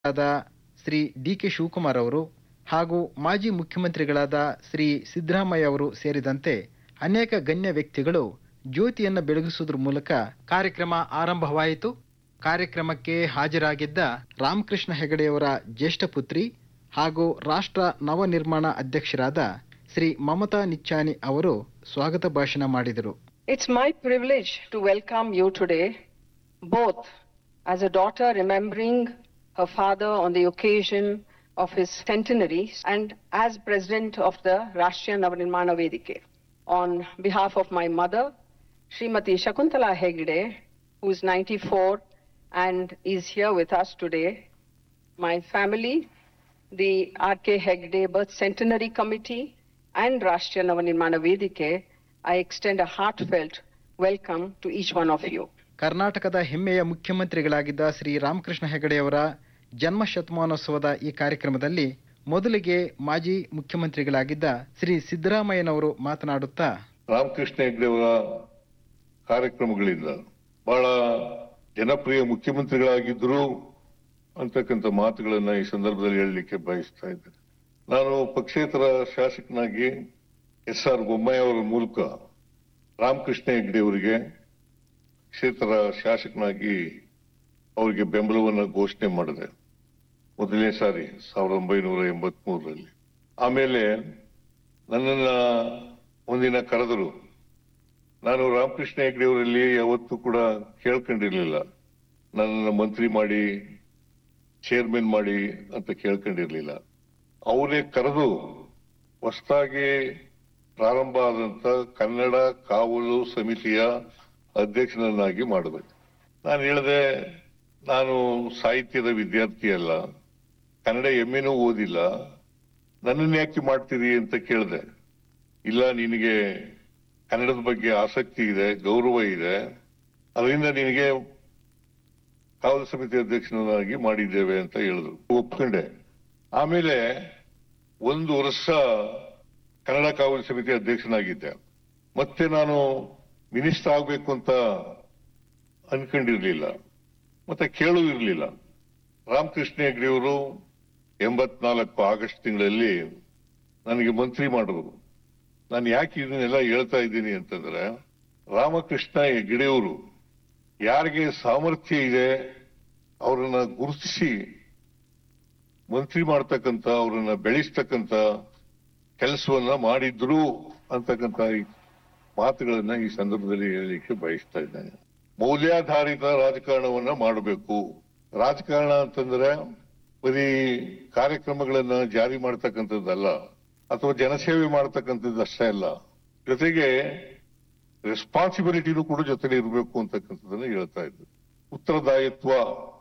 ಆದ Shri D K Shivakumar ಅವರು ಹಾಗೂ ಮಾಜಿ ಮುಖ್ಯಮಂತ್ರಿಗಳಾದ ಶ್ರೀ ಸಿದ್ದರಾಮಯ್ಯ ಅವರು ಸೇರಿದಂತೆ ಅನೇಕ ಗಣ್ಯ ವ್ಯಕ್ತಿಗಳು ಜ್ಯೋತಿಯನ್ನು ಬೆಳಗಿಸುವುದರ ಮೂಲಕ ಕಾರ್ಯಕ್ರಮ ಆರಂಭವಾಯಿತು ಕಾರ್ಯಕ್ರಮಕ್ಕೆ ಹಾಜರಾಗಿದ್ದ ರಾಮಕೃಷ್ಣ ಹೆಗಡೆಯವರ ಜ್ಯೇಷ್ಠ ಪುತ್ರಿ ಹಾಗೂ ರಾಷ್ಟ್ರ ನವನಿರ್ಮಾಣ ಅಧ್ಯಕ್ಷರಾದ ಶ್ರೀ ಮಮತಾ ನಿಚ್ಚಾನಿ ಅವರು ಸ್ವಾಗತ ಭಾಷಣ ಮಾಡಿದರು It's my privilege to welcome you today, both as a daughter remembering her father on the occasion of his centenary and as president of the Rashtriya Navnirmana Vedike. On behalf of my mother, Srimati Shakuntala Hegde, who is 94 and is here with us today, my family, the R.K. Hegde Birth Centenary Committee, and Rashtriya Navnirmana Vedike, I extend a heartfelt welcome to each one of you. ಕರ್ನಾಟಕದ ಹೆಮ್ಮೆಯ ಮುಖ್ಯಮಂತ್ರಿಗಳಾಗಿದ್ದ ಶ್ರೀ ರಾಮಕೃಷ್ಣ ಹೆಗಡೆಯವರ ಜನ್ಮ ಶತಮಾನೋತ್ಸವದ ಈ ಕಾರ್ಯಕ್ರಮದಲ್ಲಿ ಮೊದಲಿಗೆ ಮಾಜಿ ಮುಖ್ಯಮಂತ್ರಿಗಳಾಗಿದ್ದ ಶ್ರೀ ಸಿದ್ದರಾಮಯ್ಯನವರು ಮಾತನಾಡುತ್ತಾ ರಾಮಕೃಷ್ಣ ಹೆಗ್ಡೆಯವರ ಕಾರ್ಯಕ್ರಮಗಳಿಂದ ಬಹಳ ಜನಪ್ರಿಯ ಮುಖ್ಯಮಂತ್ರಿಗಳಾಗಿದ್ರು ಅಂತಕ್ಕಂಥ ಮಾತುಗಳನ್ನ ಈ ಸಂದರ್ಭದಲ್ಲಿ ಹೇಳಲಿಕ್ಕೆ ಬಯಸ್ತಾ ಇದ್ದೇನೆ ನಾನು ಪಕ್ಷೇತರ ಶಾಸಕನಾಗಿ ಎಸ್ ಆರ್ ಬೊಮ್ಮಾಯಿ ಅವರ ಮೂಲಕ ರಾಮಕೃಷ್ಣ ಹೆಗ್ಡೆ ಅವರಿಗೆ ಕ್ಷೇತ್ರ ಶಾಸಕನಾಗಿ ಅವರಿಗೆ ಬೆಂಬಲವನ್ನು ಘೋಷಣೆ ಮಾಡಿದೆ ಮೊದಲನೇ ಸಾರಿ ಸಾವಿರದ ಒಂಬೈನೂರ ಎಂಬತ್ ಮೂರರಲ್ಲಿ ಆಮೇಲೆ ನನ್ನನ್ನ ಒಂದಿನ ಕರೆದರು ನಾನು ರಾಮಕೃಷ್ಣ ಹೆಗ್ಡೆ ಅವರಲ್ಲಿ ಯಾವತ್ತೂ ಕೂಡ ಕೇಳ್ಕೊಂಡಿರ್ಲಿಲ್ಲ ನನ್ನನ್ನು ಮಂತ್ರಿ ಮಾಡಿ ಚೇರ್ಮನ್ ಮಾಡಿ ಅಂತ ಕೇಳ್ಕೊಂಡಿರ್ಲಿಲ್ಲ ಅವರೇ ಕರೆದು ಹೊಸದಾಗಿ ಪ್ರಾರಂಭ ಆದಂತ ಕನ್ನಡ ಕಾವಲು ಸಮಿತಿಯ ಅಧ್ಯಕ್ಷನನ್ನಾಗಿ ಮಾಡಬೇಕು ನಾನು ಹೇಳಿದೆ ನಾನು ಸಾಹಿತ್ಯದ ವಿದ್ಯಾರ್ಥಿ ಅಲ್ಲ ಕನ್ನಡ ಎಮ್ಮೆನೂ ಓದಿಲ್ಲ ನನ್ನನ್ನು ಯಾಕೆ ಮಾಡ್ತೀರಿ ಅಂತ ಕೇಳಿದೆ ಇಲ್ಲ ನಿನಗೆ ಕನ್ನಡದ ಬಗ್ಗೆ ಆಸಕ್ತಿ ಇದೆ ಗೌರವ ಇದೆ ಅದರಿಂದ ನಿನಗೆ ಕಾವಲು ಸಮಿತಿ ಅಧ್ಯಕ್ಷನಾಗಿ ಮಾಡಿದ್ದೇವೆ ಅಂತ ಹೇಳಿದ್ರು ಒಪ್ಕೊಂಡೆ ಆಮೇಲೆ ಒಂದು ವರ್ಷ ಕನ್ನಡ ಕಾವಲು ಸಮಿತಿ ಅಧ್ಯಕ್ಷನಾಗಿದ್ದೆ ಮತ್ತೆ ನಾನು ಮಿನಿಸ್ಟರ್ ಆಗ್ಬೇಕು ಅಂತ ಅನ್ಕೊಂಡಿರ್ಲಿಲ್ಲ ಮತ್ತೆ ಕೇಳೂ ಇರಲಿಲ್ಲ ರಾಮಕೃಷ್ಣ ಹೆಗ್ಡೆಯವರು ಎಂಬತ್ನಾಲ್ಕು ಆಗಸ್ಟ್ ತಿಂಗಳಲ್ಲಿ ನನಗೆ ಮಂತ್ರಿ ಮಾಡಿದ್ರು ನಾನು ಯಾಕೆ ಇದನ್ನೆಲ್ಲ ಹೇಳ್ತಾ ಇದ್ದೀನಿ ಅಂತಂದ್ರೆ ರಾಮಕೃಷ್ಣ ಹೆಗ್ಡೆಯವರು ಯಾರಿಗೆ ಸಾಮರ್ಥ್ಯ ಇದೆ ಅವರನ್ನ ಗುರುತಿಸಿ ಮಂತ್ರಿ ಮಾಡ್ತಕ್ಕಂಥ ಅವರನ್ನ ಬೆಳೆಸ್ತಕ್ಕಂಥ ಕೆಲಸವನ್ನ ಮಾಡಿದ್ರು ಅಂತಕ್ಕಂಥ ಈ ಮಾತುಗಳನ್ನ ಈ ಸಂದರ್ಭದಲ್ಲಿ ಹೇಳಲಿಕ್ಕೆ ಬಯಸ್ತಾ ಇದ್ದೇನೆ ಮೌಲ್ಯಾಧಾರಿತ ರಾಜಕಾರಣವನ್ನ ಮಾಡಬೇಕು ರಾಜಕಾರಣ ಅಂತಂದ್ರೆ ಬರೀ ಕಾರ್ಯಕ್ರಮಗಳನ್ನ ಜಾರಿ ಮಾಡ್ತಕ್ಕಂಥದ್ದಲ್ಲ ಅಥವಾ ಜನಸೇವೆ ಮಾಡ್ತಕ್ಕಂಥದ್ದು ಅಷ್ಟೇ ಅಲ್ಲ ಜೊತೆಗೆ ರೆಸ್ಪಾನ್ಸಿಬಿಲಿಟಿನೂ ಕೂಡ ಜೊತೆಲಿ ಇರಬೇಕು ಅಂತಕ್ಕಂಥದ್ದನ್ನ ಹೇಳ್ತಾ ಇದ್ರು ಉತ್ತರದಾಯಿತ್ವ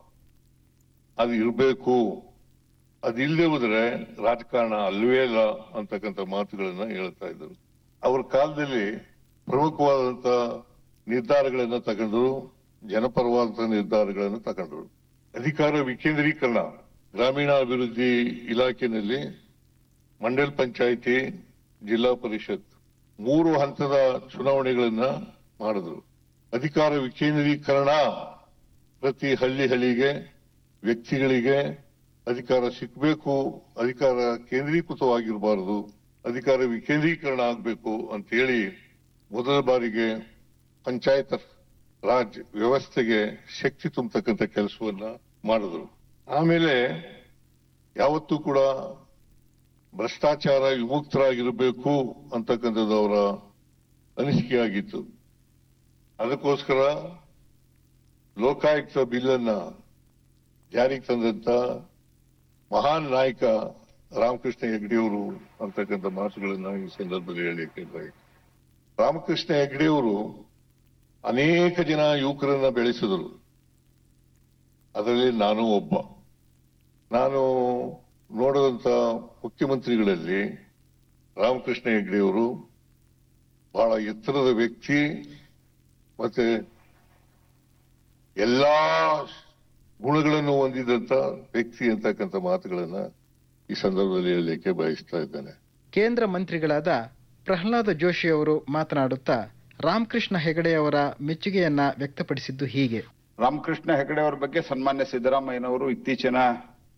ಅದು ಇರಬೇಕು ಅದಿಲ್ಲದೆ ಹೋದ್ರೆ ರಾಜಕಾರಣ ಅಲ್ವೇ ಅಲ್ಲ ಅಂತಕ್ಕಂಥ ಮಾತುಗಳನ್ನ ಹೇಳ್ತಾ ಇದ್ರು ಅವ್ರ ಕಾಲದಲ್ಲಿ ಪ್ರಮುಖವಾದಂತ ನಿರ್ಧಾರಗಳನ್ನ ತಗೊಂಡ್ರು ಜನಪರವಾದಂತ ನಿರ್ಧಾರಗಳನ್ನು ತಗೊಂಡ್ರು ಅಧಿಕಾರ ವಿಕೇಂದ್ರೀಕರಣ ಗ್ರಾಮೀಣಾಭಿವೃದ್ಧಿ ಇಲಾಖೆಯಲ್ಲಿ ಮಂಡಲ್ ಪಂಚಾಯಿತಿ ಜಿಲ್ಲಾ ಪರಿಷತ್ ಮೂರು ಹಂತದ ಚುನಾವಣೆಗಳನ್ನ ಮಾಡಿದ್ರು ಅಧಿಕಾರ ವಿಕೇಂದ್ರೀಕರಣ ಪ್ರತಿ ಹಳ್ಳಿ ಹಳ್ಳಿಗೆ ವ್ಯಕ್ತಿಗಳಿಗೆ ಅಧಿಕಾರ ಸಿಕ್ಕಬೇಕು ಅಧಿಕಾರ ಕೇಂದ್ರೀಕೃತವಾಗಿರಬಾರದು ಅಧಿಕಾರ ವಿಕೇಂದ್ರೀಕರಣ ಆಗಬೇಕು ಅಂತ ಹೇಳಿ ಮೊದಲ ಬಾರಿಗೆ ಪಂಚಾಯತ್ ರಾಜ್ ವ್ಯವಸ್ಥೆಗೆ ಶಕ್ತಿ ತುಂಬತಕ್ಕಂಥ ಕೆಲಸವನ್ನ ಮಾಡಿದ್ರು ಆಮೇಲೆ ಯಾವತ್ತೂ ಕೂಡ ಭ್ರಷ್ಟಾಚಾರ ವಿಮುಕ್ತರಾಗಿರಬೇಕು ಅಂತಕ್ಕಂಥದ್ದು ಅವರ ಅನಿಸಿಕೆ ಆಗಿತ್ತು ಅದಕ್ಕೋಸ್ಕರ ಲೋಕಾಯುಕ್ತ ಬಿಲ್ ಅನ್ನ ಜಾರಿಗೆ ತಂದಂತ ಮಹಾನ್ ನಾಯಕ ರಾಮಕೃಷ್ಣ ಹೆಗ್ಡೆಯವರು ಅಂತಕ್ಕಂಥ ಮಾತುಗಳನ್ನ ಈ ಸಂದರ್ಭದಲ್ಲಿ ಹೇಳಲಿಕ್ಕೆ ಬಯಕೆ ರಾಮಕೃಷ್ಣ ಹೆಗ್ಡೆಯವರು ಅನೇಕ ಜನ ಯುವಕರನ್ನ ಬೆಳೆಸಿದರು ಅದರಲ್ಲಿ ನಾನು ಒಬ್ಬ ನಾನು ನೋಡಿದಂತ ಮುಖ್ಯಮಂತ್ರಿಗಳಲ್ಲಿ ರಾಮಕೃಷ್ಣ ಹೆಗ್ಡೆಯವರು ಬಹಳ ಎತ್ತರದ ವ್ಯಕ್ತಿ ಮತ್ತೆ ಎಲ್ಲಾ ಗುಣಗಳನ್ನು ಹೊಂದಿದಂತ ವ್ಯಕ್ತಿ ಅಂತಕ್ಕಂಥ ಮಾತುಗಳನ್ನ ಈ ಸಂದರ್ಭದಲ್ಲಿ ಹೇಳಲಿಕ್ಕೆ ಬಯಸ್ತಾ ಇದ್ದೇನೆ ಕೇಂದ್ರ ಮಂತ್ರಿಗಳಾದ ಪ್ರಹ್ಲಾದ ಜೋಶಿ ಅವರು ಮಾತನಾಡುತ್ತಾ ರಾಮಕೃಷ್ಣ ಹೆಗಡೆಯವರ ಮೆಚ್ಚುಗೆಯನ್ನ ವ್ಯಕ್ತಪಡಿಸಿದ್ದು ಹೀಗೆ ರಾಮಕೃಷ್ಣ ಹೆಗಡೆ ಅವರ ಬಗ್ಗೆ ಸನ್ಮಾನ್ಯ ಸಿದ್ದರಾಮಯ್ಯನವರು ಇತ್ತೀಚಿನ